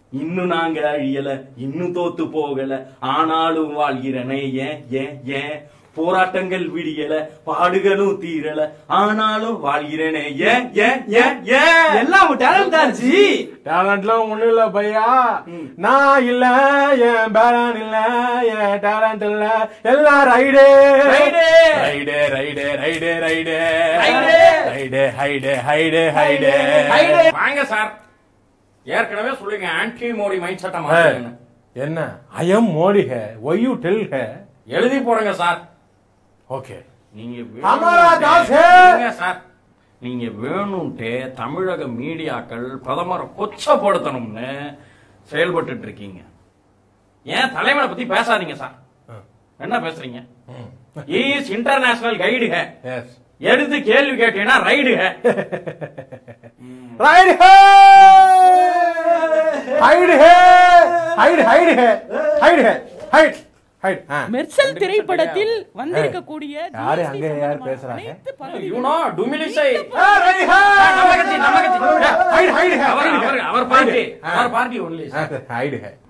இன்னும் நாங்க அழியல இன்னும் தோத்து போகல ஆனாலும் வாழ்கிறனே ஏன் ஏன் ஏன் போராட்டங்கள் விடியல பாடுகளும் தீரல ஆனாலும் வாழ்கிறனே ஏன் ஏன் ஏன் ஏன் எல்லாம் டேலண்ட் தான் ஜி டேலண்ட்லாம் ஒண்ணும் இல்ல பையா நான் இல்ல என் பேலன் இல்ல என் டேலண்ட் இல்ல எல்லாம் ரைடே ரைடே. ரைடே ரைடே ரைடே ரைடே ரைடே. ரைடே ஹைடே ஹைடே ஹைடே வாங்க சார் ஏற்கனவே சொல்லுங்க ஆன்டி மோடி மைண்ட் செட்டை ஏய், மாத்துங்க என்ன I am Modi hey why you tell hey எழுதி போடுங்க சார் ஓகே நீங்க ஹமாரா வேணும்ட்டே- தாஸ் ஹே. இருங்க சார் நீங்க வேணும்ட்டே தமிழக மீடியாக்கள் பிரதமரை கொச்சப்படுத்தணும்னு செயல்பட்டு இருக்கீங்க ஏன் தலைவனை பத்தி பேசாதீங்க சார் என்ன பேசுறீங்க is international guide hey yes எடுத்து கேள்வி கேட்டீங்கன்னா ride hey right hey height hey height height hey height hey height height Mersal திரைப்படத்தில் வந்திருக்கக்கூடிய யாரு GST அங்க யார் சம்பந்தமான பேசுறாங்க? அனைத்து பகுதிகளும் யூனோ டுமிலிசை ரைட் ஹே நம்ம கட்சி நம்ம கட்சி ஹைட் ஹைட் ஹே அவர் அவர் அவர் பார்ட்டி அவர் பார்ட்டி ஒன்லி ஹைட் ஹே